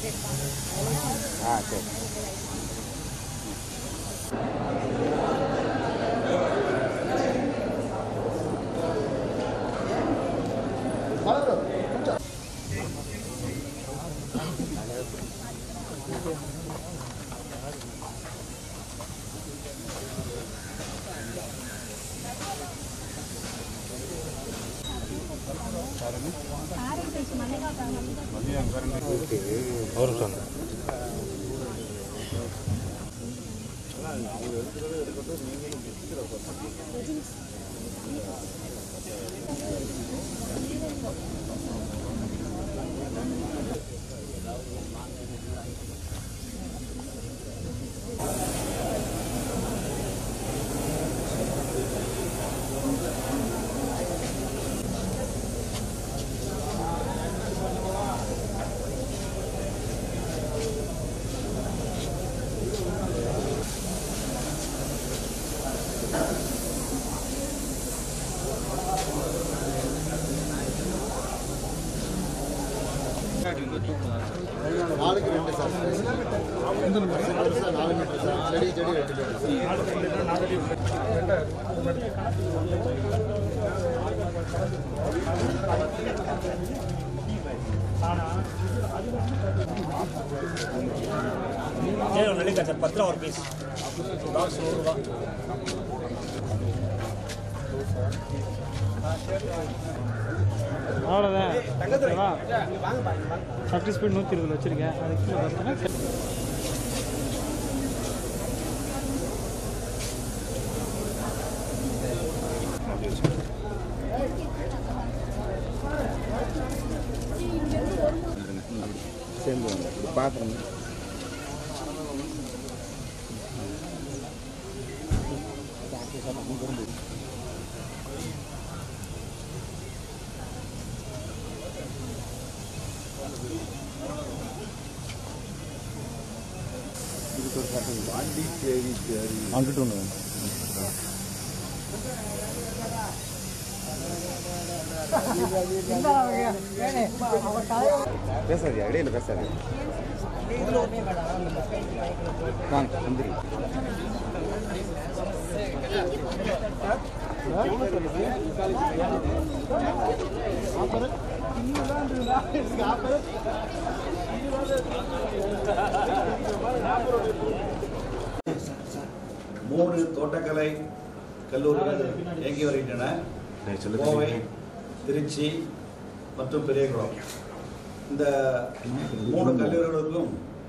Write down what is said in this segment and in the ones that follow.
ஆ சரி ஒரு நிமிஷம் நாலுக்கு ரெண்டு சார் சென்டர் சார் நாலு மீட்டர் சார் செடி செடி ரெண்டு மீட்டர் சார் ஏழு நெல்லிக்காய் சார் பத்து ரூபா ஒரு பீஸ் பாக்ஸ் நூறுரூவா அவ்வளோதான் ஓகேவா சர்டி ஸ்பீட் நூற்றி இருபது வச்சுருக்கேன் அதுக்கு கீழே பார்த்தீங்கன்னா சேர்ந்து வாங்க இப்படி பார்க்குறேங்க அங்கிட்டு ஒன்று பேசாது இடையில பேசாது வாங்க வந்துரு மூணு தோட்டக்கலை கல்லூரிகள் இயங்கி வருகின்றன கோவை திருச்சி மற்றும் பெரியகுளம் இந்த மூணு கல்லூரிகளுக்கும்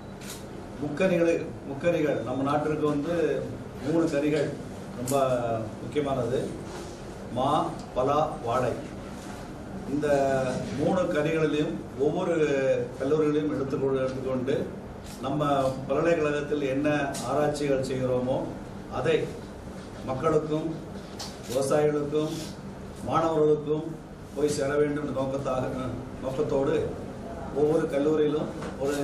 முக்கணிகளை முக்கணிகள் நம்ம நாட்டிற்கு வந்து மூணு கனிகள் ரொம்ப முக்கியமானது மா பலா வாழை இந்த மூணு கனிகளிலும் ஒவ்வொரு கல்லூரிகளையும் எடுத்துக்கொண்டு எடுத்துக்கொண்டு நம்ம பல்கலைக்கழகத்தில் என்ன ஆராய்ச்சிகள் செய்கிறோமோ அதை மக்களுக்கும் விவசாயிகளுக்கும் மாணவர்களுக்கும் போய் சேர வேண்டும் என்ற நோக்கத்தாக நோக்கத்தோடு ஒவ்வொரு கல்லூரியிலும் ஒரு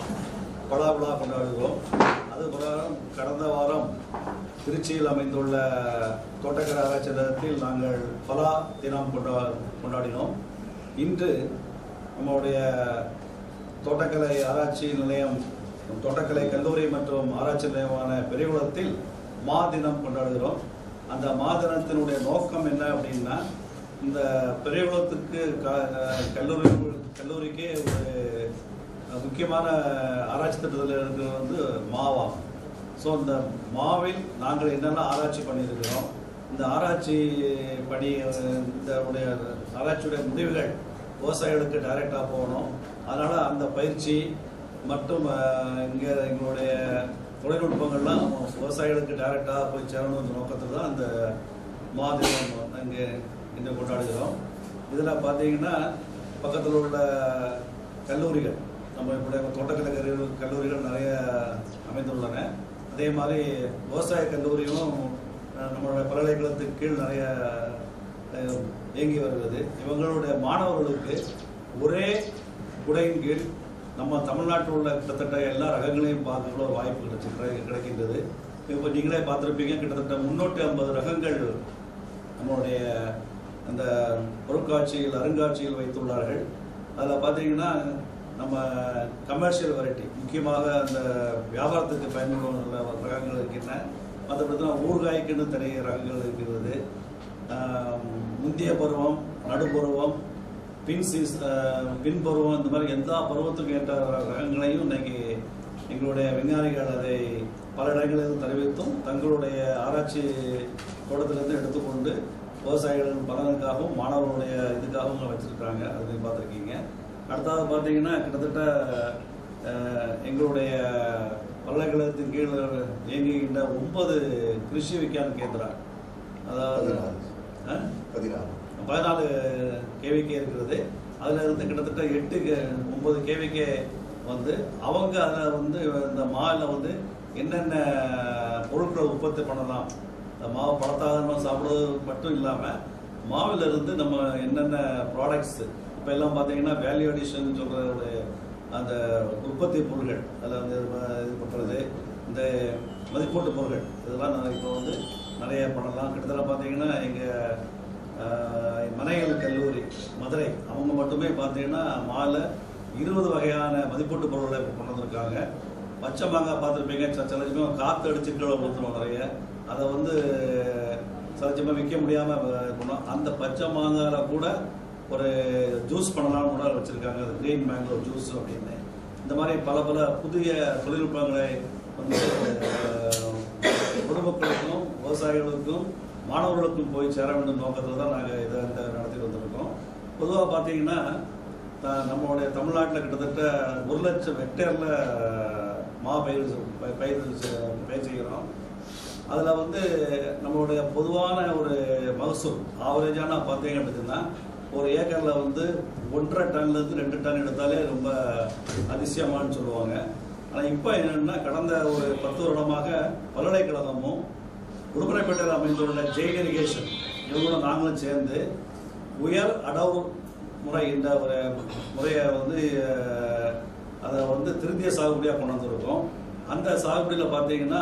பலா விழா கொண்டாடுகிறோம் அது பிரகாரம் கடந்த வாரம் திருச்சியில் அமைந்துள்ள தோட்டக்கலை ஆராய்ச்சி நிலையத்தில் நாங்கள் பலா தினம் கொண்டா கொண்டாடினோம் இன்று நம்முடைய தோட்டக்கலை ஆராய்ச்சி நிலையம் தோட்டக்கலை கல்லூரி மற்றும் ஆராய்ச்சி நிலையமான பெரியகுளத்தில் மா தினம் கொண்டாடுகிறோம் அந்த மா தினத்தினுடைய நோக்கம் என்ன அப்படின்னா இந்த பெரியகுளத்துக்கு க- கல்லூரி கல்லூரிக்கு ஒரு முக்கியமான ஆராய்ச்சி திட்டத்தில் இருக்கிறது வந்து மாவாகும் ஸோ இந்த மாவில் நாங்கள் என்னென்ன ஆராய்ச்சி பண்ணியிருக்கிறோம் இந்த ஆராய்ச்சி பணி அஹ், இந்த உடைய ஆராய்ச்சியுடைய முடிவுகள் விவசாயிகளுக்கு டைரெக்டாக போகணும் அதனால் அந்த பயிற்சி மற்றும் அஹ், இங்கே எங்களுடைய தொழில்நுட்பங்கள்லாம் விவசாயிகளுக்கு டைரெக்டாக போய் சேரணுன்ற நோக்கத்தில் தான் அந்த மாதினம் இங்கே இன்று கொண்டாடுகிறோம் இதில் பார்த்தீங்கன்னா பக்கத்தில் உள்ள கல்லூரிகள் நம்ம இப்படி தோட்டக்கலை கல்லூரி- கல்லூரிகள் நிறைய அமைந்துள்ளன அதே மாதிரி விவசாய கல்லூரியும் அஹ், நம்மளுடைய பல்கலைக்கழகத்துக்கு கீழ் நிறைய அஹ், இயங்கி வருகிறது இவங்களுடைய மாணவர்களுக்கு ஒரே குடையின் கீழ் நம்ம தமிழ்நாட்டில் உள்ள கிட்டத்தட்ட எல்லா ரகங்களையும் பார்க்கற ஒரு வாய்ப்பு கிடைச்சி கிடை- கிடைக்கின்றது இப்போ நீங்களே பார்த்துருப்பீங்க கிட்டத்தட்ட முன்னூற்றி ஐம்பது ரகங்கள் நம்மளுடைய அந்த பொருட்காட்சியில் அருங்காட்சியில் வைத்துள்ளார்கள் அதில் பார்த்தீங்கன்னா நம்ம கமர்ஷியல் வெரைட்டி முக்கியமாக அந்த வியாபாரத்துக்கு பயன்படும் நல்ல ரகங்கள் இருக்கின்றன மற்றபடி ஊறுகாய்க்குன்னு தனி ரகங்கள் இருக்கிறது ஆஹ் முந்தைய பருவம் நடுப்பருவம் பின் சீஸ் ஆஹ் பின் பருவம் இந்த மாதிரி எல்லா பருவத்துக்கும் ஏற்ற ரகங்களையும் இன்னைக்கு எங்களுடைய விஞ்ஞானிகள் அதை பல இடங்களில் தெரிவித்தும் தங்களுடைய ஆராய்ச்சி தோட்டத்திலிருந்து எடுத்துக்கொண்டு விவசாயிகளின் பலனுக்காகவும் மாணவர்களுடைய இதுக்காகவும் வச்சிருக்காங்க அது பார்த்துருக்கீங்க அடுத்தது பார்த்தீங்கன்னா கிட்டத்தட்ட அஹ், எங்களுடைய பல்கலைக்கழகத்தின் கீழ் இயங்குகின்ற ஒன்பது கிருஷி விஞ்ஞான கேந்திரா அதாவது ஆ? பதினாறு பதினாலு கேவிகே இருக்கிறது அதில் இருந்து கிட்டத்தட்ட எட்டு கே- ஒன்பது கேவிகே வந்து அவங்க அதில் வந்து இந்த மாவில் வந்து என்னென்ன பொருட்களை உற்பத்தி பண்ணலாம் இந்த மாவு பழத்தாகணும் சாப்பிடுறது மட்டும் இல்லாமல் மாவில் இருந்து நம்ம என்னென்ன ப்ராடக்ட்ஸ் இப்போ எல்லாம் பார்த்தீங்கன்னா வேல்யூ அடிஷன் சொல்கிற ஒரு அந்த உற்பத்தி பொருட்கள் அதில் வந்து இது பண்ணுறது இந்த மதிப்பூட்டு பொருட்கள் இதெல்லாம் நான் இப்போ வந்து நிறைய பண்ணலாம் கிட்டத்தட்ட பார்த்தீங்கன்னா எங்கள் ஆஹ் மனைகள் கல்லூரி மதுரை அவங்க மட்டுமே பார்த்தீங்கன்னா மாலை இருபது வகையான மதிப்பீட்டு பொருட்களை இப்போ கொண்டு வந்திருக்காங்க பச்சை மாங்காய் பார்த்துருப்பீங்க சில சில சமயம் காற்று அடிச்சு கீழே ஊற்றுறோம் நிறைய அதை வந்து சில சமயம் விற்க முடியாமல் பண்ணோம் அந்த பச்சை மாங்காயில் கூட ஒரு ஜூஸ் பண்ணலாம்னு கூட வச்சுருக்காங்க க்ரீன் மேங்கோ ஜூஸ் அப்படின்னு இந்த மாதிரி பல பல புதிய தொழில்நுட்பங்களை வந்து ஆஹ், பொதுமக்களுக்கும் விவசாயிகளுக்கும் மாணவர்களுக்கும் போய் சேர வேண்டும் நோக்கத்தில் தான் நாங்கள் இதை இந்த நடத்தி வந்திருக்கோம் பொதுவாக பார்த்தீங்கன்னா த- நம்மளுடைய தமிழ்நாட்டில் கிட்டத்தட்ட ஒரு லட்சம் ஹெக்டேரில் மா பயிர் செ- ப- பயிர் செ- பயிர் செய்கிறோம் அதில் வந்து நம்மளுடைய பொதுவான ஒரு மகசூல் ஆவரேஜான பார்த்தீங்க அப்படின்னா ஒரு ஏக்கரில் வந்து ஒன்றரை டன்லேருந்து ரெண்டு டன் எடுத்தாலே ரொம்ப அதிசயமானு சொல்லுவாங்க ஆனால் இப்போ என்னென்னா கடந்த ஒரு பத்து வருடமாக பல்கலைக்கழகமும் உடுமலைப்பேட்டையில் அமைந்துள்ள ஜெயின் இரிகேஷன் இவங்களும் நாங்களும் சேர்ந்து உயர் அடவு முறை என்ற ஒரு முறையை வந்து அஹ், அதை வந்து திருந்திய சாகுபடியாக கொண்டு வந்திருக்கோம் அந்த சாகுபடியில் பார்த்தீங்கன்னா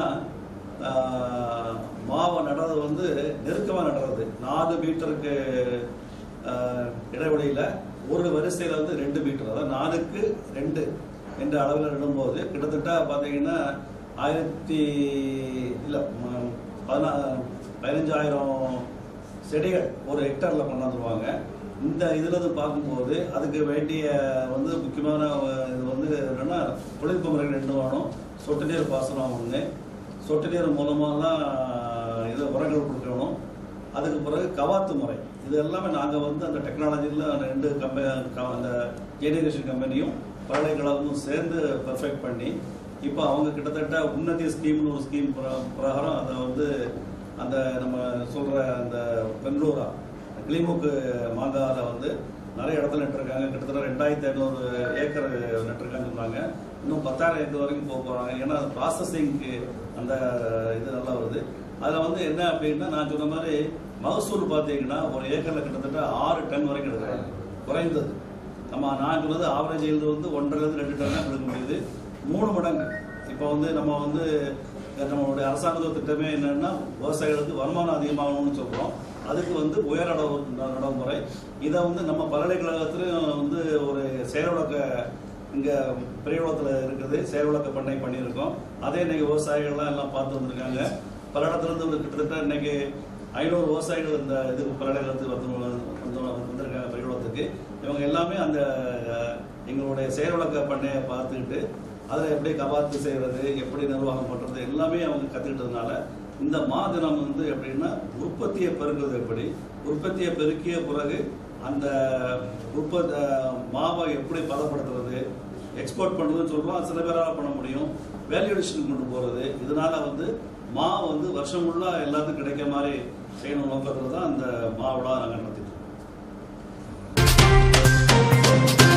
ஆஹ், மாவை நடுறது வந்து நெருக்கமாக நடுறது நாலு மீட்டருக்கு ஆஹ், இடைவெளியில் ஒரு வரிசையில் வந்து ரெண்டு மீட்டர் அதாவது நாலுக்கு ரெண்டு என்ற அளவில் நடும்போது கிட்டத்தட்ட பார்த்தீங்கன்னா ஆயிரத்தி இல்லை பதினா பதினஞ்சாயிரம் செடிகள் ஒரு ஹெக்டரில் கொண்டாந்துருவாங்க இந்த இதில் இருந்து பார்க்கும்போது அதுக்கு வேண்டிய வந்து முக்கியமான அஹ், இது வந்து என்னென்னா தொழில்நுட்ப முறைகள் ரெண்டு வேணும் சொட்டு நீர் பாசனம் ஒன்று சொட்டு நீர் மூலமாக தான் இது உரங்கள் கொடுக்கணும் அதுக்கு பிறகு கவாத்து முறை இது எல்லாமே நாங்கள் வந்து அந்த டெக்னாலஜியில் ரெண்டு கம்பெனி அந்த ஜெனரேஷன் கம்பெனியும் பல்கலைக்கழகமும் சேர்ந்து பெர்ஃபெக்ட் பண்ணி இப்போ அவங்க கிட்டத்தட்ட உன்னதி ஸ்கீம்னு ஒரு ஸ்கீம் பிரகாரம் அதை வந்து அந்த நம்ம சொல்கிற அந்த பெங்களூரா கிளிமூக்கு மாங்காவில் வந்து நிறைய இடத்துல நட்டுருக்காங்க கிட்டத்தட்ட ரெண்டாயிரத்தி ஐநூறு ஏக்கர் நட்டுருக்காங்கன்னு சொன்னாங்க இன்னும் பத்தாயிரம் ஏக்கர் வரைக்கும் போக போகிறாங்க ஏன்னா அது ப்ராசஸிங்க்கு அந்த இது நல்லா வருது அதில் வந்து என்ன அப்படின்னா நான் சொன்ன மாதிரி மகசூல் பார்த்தீங்கன்னா ஒரு ஏக்கரில் கிட்டத்தட்ட ஆறு டன் வரைக்கும் எடுக்கிறாங்க குறைந்தது நம்ம நான் சொன்னது ஆவரேஜ் yield வந்து ஒன்றரைலேருந்து ரெண்டு டன் தான் எடுக்க முடியுது மூணு மடங்கு இப்போ வந்து நம்ம வந்து நம்மளுடைய அரசாங்க திட்டமே என்னன்னா விவசாயிகளுக்கு வருமானம் அதிகமாகணும்னு சொல்கிறோம் அதுக்கு வந்து உயர் நடவு நடைமுறை இதை வந்து நம்ம பல்கலைக்கழகத்திலும் வந்து ஒரு செயலொழக்க இங்கே பெரியகுளத்தில் இருக்குது செயலொழக்க பண்ணை பண்ணியிருக்கோம் அதே இன்னைக்கு விவசாயிகள்லாம் எல்லாம் பார்த்து வந்திருக்காங்க பல இடத்துல இருந்து ஒரு கிட்டத்தட்ட இன்னைக்கு ஐநூறு விவசாயிகள் இந்த இது பல்கலைக்கழகத்துக்கு வந்து வந்து வந்திருக்காங்க பெரியகுளத்துக்கு இவங்க எல்லாமே அந்த அஹ், எங்களுடைய செயலொழக்க பண்ணையை பார்த்துக்கிட்டு அதில் எப்படி கபாத்து செய்கிறது எப்படி நிர்வாகம் பண்ணுறது எல்லாமே அவங்க கற்றுக்கிட்டதுனால இந்த மா தினம் வந்து எப்படின்னா உற்பத்தியை பெருக்குவது எப்படி உற்பத்தியை பெருக்கிய பிறகு அந்த உற்பத்தி மாவை எப்படி பதப்படுத்துறது எக்ஸ்போர்ட் பண்ணுறதுன்னு சொல்கிறோம் சில பேரால் பண்ண முடியும் வேல்யூவேஷன் கொண்டு போகிறது இதனால வந்து மா வந்து வருஷம் ஃபுல்லாக எல்லாத்துக்கும் கிடைக்க மாதிரி செய்யணும் நோக்கத்தில் தான் அந்த மாவிழா நாங்கள் நடத்திட்டு இருக்கோம்